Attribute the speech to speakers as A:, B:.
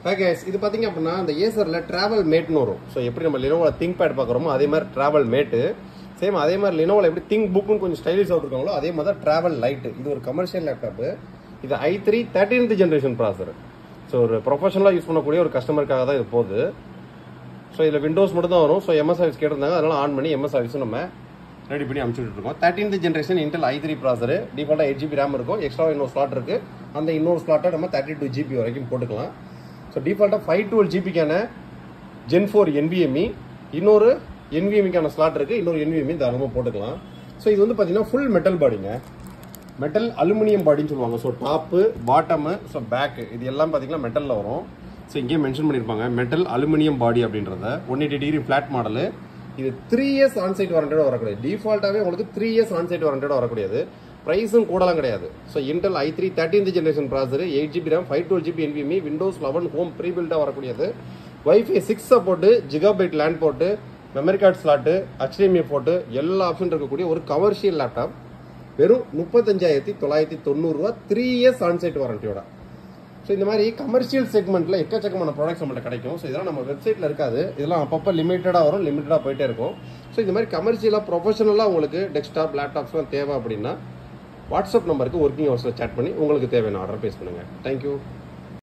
A: okay இது பார்த்தீங்க அப்படின்னா அந்த ஏசரில் ட்ராவல் மேட்னு வரும் ஸோ எப்படி நம்ம லினோவில் திங்க் பேட் பார்க்குறோமோ அதே மாதிரி ட்ராவல் மேட்டு சேம் அதே மாதிரி லினோவில் எப்படி திங்க் புக்குன்னு கொஞ்சம் ஸ்டைலிஷ் இருக்காங்களோ அதே மாதிரி தான் ட்ராவல் லைட்டு இது ஒரு கமர்ஷியல் லேப்டாப்பு இது i three thirteenth generation processor so ஒரு ப்ரொஃபஷனலாக யூஸ் பண்ணக்கூடிய ஒரு கஸ்டமருக்காக தான் இது போகுது ஸோ இதில் விண்டோஸ் மட்டும் தான் வரும் ஸோ எம்எஸ் சர்வீஸ் கேட்டிருந்தாங்க அதனால ஆன் பண்ணி எம்எஸ் சர்வீஸும் நம்ம ரெடி பண்ணி அனுப்பிச்சுட்டு இருக்கோம் thirteenth generation Intel i three processor டிஃபால்ட்டாக எயிட் ஜிபி ரேம் இருக்கும் எக்ஸ்ட்ரா இன்னொரு ஸ்லாட் இருக்கு அந்த இன்னொரு ஸ்லாட்டை நம்ம தேர்ட்டி டூ ஜிபி வரைக்கும் போட்டுக்கலாம் ஸோ டிஃபால்ட்டாக ஃபைவ் டுவெல் ஜிபிக்கான ஜென் ஃபோர் NVMe இன்னொரு NVMeக்கான ஸ்லாட் இருக்கு இன்னொரு NVMe தாராளமாக போட்டுக்கலாம் ஸோ இது வந்து பார்த்தீங்கன்னா ஃபுல் மெட்டல் பாடிங்க மெட்டல் அலுமினியம் பாடின்னு சொல்லுவாங்க so top bottom so back இது எல்லாம் பார்த்தீங்கன்னா மெட்டலில் வரும் ஸோ இங்கேயே மென்ஷன் பண்ணியிருப்பாங்க மெட்டல் அலுமினியம் பாடி அப்படின்றத one eighty degree flat model இது த்ரீ இயர்ஸ் ஆன்சைட் வாரண்டோட வரக்கூடியது டிஃபால்ட்டாகவே உங்களுக்கு த்ரீ இயர்ஸ் ஆன்சைட் வாரண்டோட வரக்கூடியது ப்ரைஸும் கூடலாம் கிடையாது so Intel i three thirteenth generation processor eight GB RAM five twelve GB NVMe Windows eleven home ப்ரீ பில்டாக வரக்கூடியது WiFi six support gigabyte LAN போட்டு மெமரி கார்டு ஸ்லாட்டு HDMI போட்டு எல்லா ஆப்ஷன் இருக்கக்கூடிய ஒரு கமர்ஷியல் லேப்டாப் வெறும் முப்பத்தஞ்சாயிரத்தி தொள்ளாயிரத்தி தொண்ணூறுரூவா த்ரீ இயர்ஸ் ஆன்சைட் வாரண்டியோட ஸோ இந்த மாதிரி கமர்ஷியல் செக்மெண்ட்ல எக்கச்சக்கமான ப்ராடக்ட்ஸ் நம்மள்ட்ட கிடைக்கும் ஸோ இதெல்லாம் நம்ம வெப்சைட்ல இருக்காது இதெல்லாம் அப்பப்போ லிமிட்டடாக வரும் லிமிட்டடாக போயிட்டே இருக்கும் ஸோ இந்த மாதிரி கமர்ஷியலாக ப்ரொஃபஷனலாக உங்களுக்கு டெஸ்க்டாப் லேப்டாப்ஸ்லாம் தேவை அப்படின்னா வாட்ஸ்அப் நம்பருக்கு ஒர்க்கிங் ஹவர்ஸில் chat பண்ணி உங்களுக்கு தேவையான ஆர்டர் பேஸ் பண்ணுங்கள் தேங்க்யூ